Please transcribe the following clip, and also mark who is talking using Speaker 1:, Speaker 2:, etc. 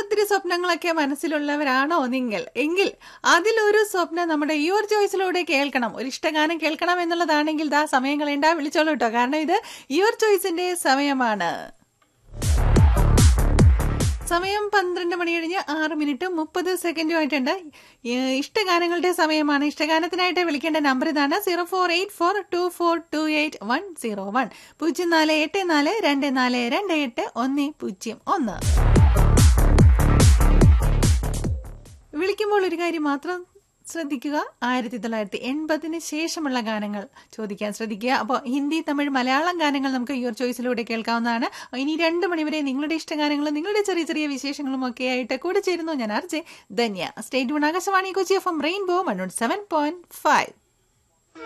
Speaker 1: ഒത്തിരി സ്വപ്നങ്ങളൊക്കെ മനസ്സിലുള്ളവരാണോ നിങ്ങൾ എങ്കിൽ അതിലൊരു സ്വപ്നം നമ്മുടെ യുവർ ചോയ്സിലൂടെ കേൾക്കണം ഒരു ഇഷ്ടഗാനം കേൾക്കണം എന്നുള്ളതാണെങ്കിൽ ദാ സമയം കളയണ്ട വിളിച്ചോളൂ കേട്ടോ കാരണം ഇത് യുവർ ചോയ്സിന്റെ സമയമാണ് സമയം പന്ത്രണ്ട് മണി കഴിഞ്ഞ് ആറ് മിനിറ്റ് മുപ്പത് സെക്കൻഡും ആയിട്ടുണ്ട് ഏഹ് ഇഷ്ടഗാനങ്ങളുടെ സമയമാണ് ഇഷ്ടഗാനത്തിനായിട്ട് വിളിക്കേണ്ട നമ്പർ ഇതാണ് zero four eight four two four two eight one zero one പൂജ്യം നാല് എട്ട് നാല് രണ്ട് നാല് രണ്ട് എട്ട് ഒന്ന് പൂജ്യം ഒന്ന് വിളിക്കുമ്പോൾ ഒരു കാര്യം മാത്രം ശ്രദ്ധിക്കുക ആയിരത്തി തൊള്ളായിരത്തി എൺപതിന് ശേഷമുള്ള ഗാനങ്ങൾ ചോദിക്കാൻ ശ്രദ്ധിക്കുക അപ്പോൾ ഹിന്ദി തമിഴ് മലയാളം ഗാനങ്ങൾ നമുക്ക് യുവർ ചോയ്സിലൂടെ കേൾക്കാവുന്നതാണ് ഇനി രണ്ട് മണിവരെ നിങ്ങളുടെ ഇഷ്ടഗാനങ്ങളും നിങ്ങളുടെ ചെറിയ ചെറിയ വിശേഷങ്ങളും ഒക്കെ ആയിട്ട് കൂടെ ചേരുന്നു ഞാൻ RJ Dhanya state Akashvani Kochi F M rainbow one seven point five